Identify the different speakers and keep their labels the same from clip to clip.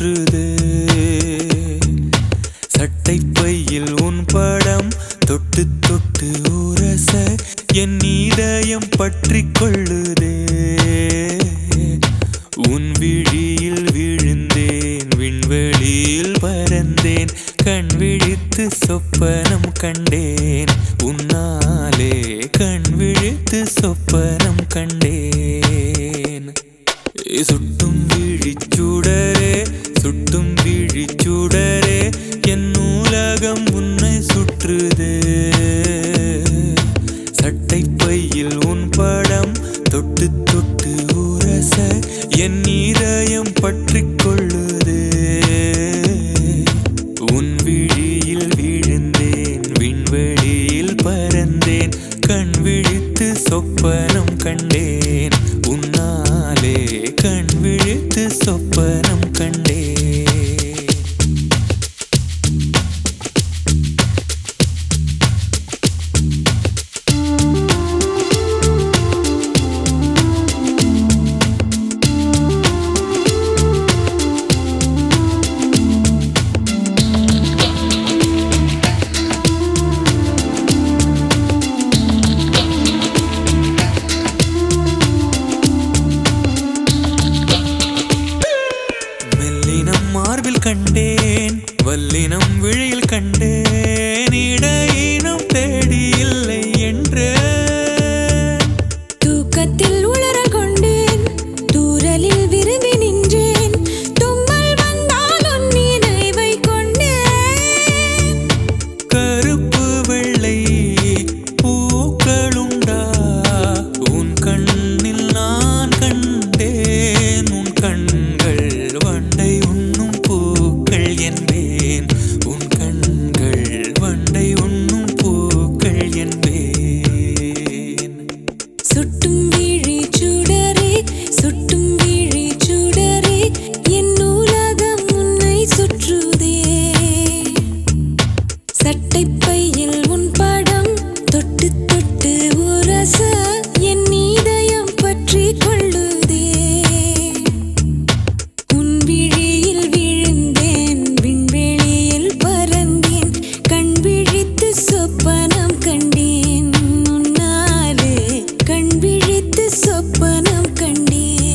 Speaker 1: சுற்றுது சட்டை பையில் உன் படம் தொட்டு தொட்டு உரச என் இதயம் பற்றி கொள்ளுதே உன் விழியில் விழுந்தேன் விண்வெளியில் பறந்தேன் கண் விழித்து சொப்பனம் கண்டேன் உன்னாலே கண் விழித்து சொப்பனம் கண்டேன் சுட்டும் விழிச்சுடரே சுட்டும் விழிச்சுடரே என் நூலகம் உன்னை சுற்றுதே சட்டை பையில் உன் படம் தொட்டு தொட்டு உரச என் இதயம் பற்றி கொள்ளுதே உன் விழியில் விழுந்தேன் விண்வெளியில் பறந்தேன் கண் விழித்து சொப்பனம் கண்டேன் உன்னாலே கண் விழித்து சொப்பனம் கண்டேன் மெல்லினம் மார்பில் கண்டேன் வல்லினம் விழியில் கண்டேன் இடையினம் தேடி இல்லை என்று
Speaker 2: தூக்கத்தில் உளறல் கொண்டேன் தூரலில் விரும்பி நின்றேன் தும்மல் வந்தால் உன் நினைவை கொண்டேன்
Speaker 1: கருப்பு வெள்ளை பூக்களுண்டா உன் கண்ணில் நான் கண்டேன் உன் கண்கள் வண்டை உண்ணும் பூக்கள் என்பேன் உன் கண்கள் வண்டை உண்ணும் பூக்கள் என்பேன்
Speaker 2: சுட்டும் விழி சுடரே சுட்டும் விழி சுடரே என் நூலகம் உன்னை சுற்றுதே சட்டை பையில் உன் படம் தொட்டு தொட்டு உரச என் இதயம் பற்றி கொள்ளுதே உன் விழியில் விழுந்தேன் விண்வெளியில் பறந்தேன் கண் விழித்து சொப்பனம் கண்டேன் உன்னாலே கண் விழித்து சொப்பனம் கண்டேன்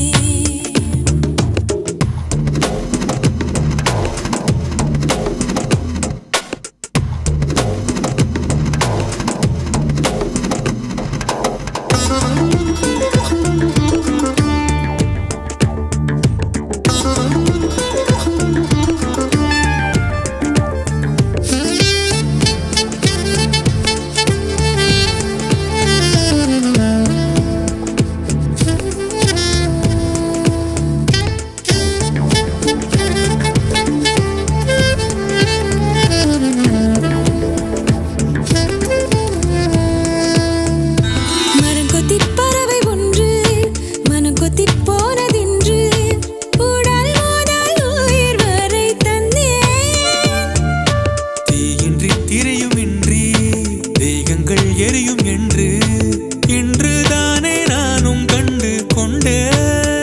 Speaker 2: மரங்கொத்தி பறவை ஒன்று மனங்கொத்தி போனதென்று உடல் முதல் உயிர் வரை தந்தேன்
Speaker 1: தீயின்றி திரையுமின்றி தேகங்கள் எரியும் என்று இன்றுதானே நானும் கண்டு கொண்டேன்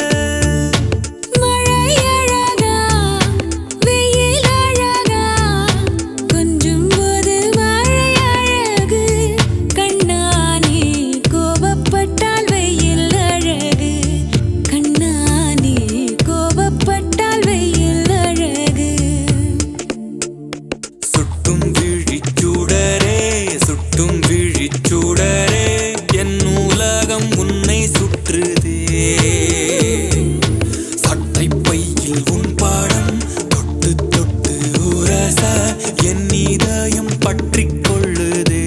Speaker 2: மழை அழகா வெயில் அழகா கொஞ்சும் போது மழை அழகு கண்ணானே கோபப்பட்டால் வெயில் அழகு கண்ணானே கோபப்பட்டால் வெயில் அழகு
Speaker 1: சுட்டும் விழிச்சுடரே சுட்டும் விழிச்சுடரே என் உலகம் உன்னை சுற்றுதே சட்டை பையில் உன் பாடம் தொட்டு தொட்டு உரச என் இதயம் பற்றி கொள்ளுதே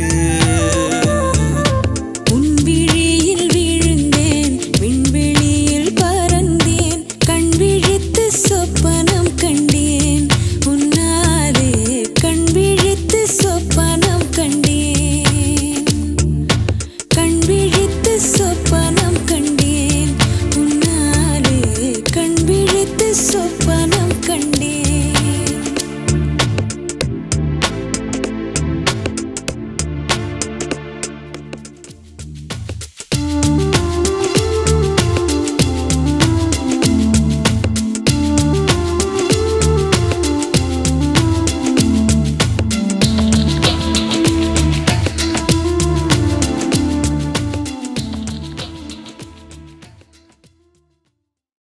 Speaker 2: உன் விழியில் விழுந்தேன் விண்வெளியில் பறந்தேன் கண் விழித்து சொப்பனம் கண்டேன் உன்னாலே கண் விழித்து சொப்பனம் கண்டேன் கண் விழித்து சொப்பனம் கண்டேன் உன்னாலே கண் விழித்து சொப்பனம்